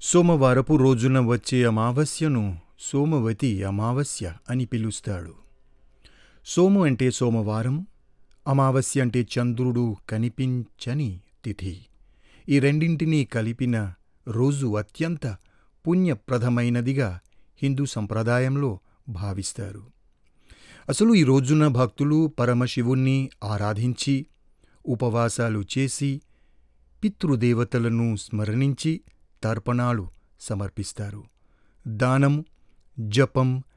సోమవారపు రోజున వచ్చే అమావాస్యను సోమవతి అమావాస్య అని పిలుస్తాడు సోము అంటే సోమవారం అమావాస్య అంటే చంద్రుడు కనిపించని తిథి ఈ రెండింటినీ కలిపిన రోజు అత్యంత పుణ్యప్రదమైనదిగా హిందూ సంప్రదాయంలో భావిస్తారు అసలు ఈ రోజున భక్తులు పరమశివుణ్ణి ఆరాధించి ఉపవాసాలు చేసి పితృదేవతలను స్మరణించి తర్పణాలు సమర్పిస్తారు దానం జపం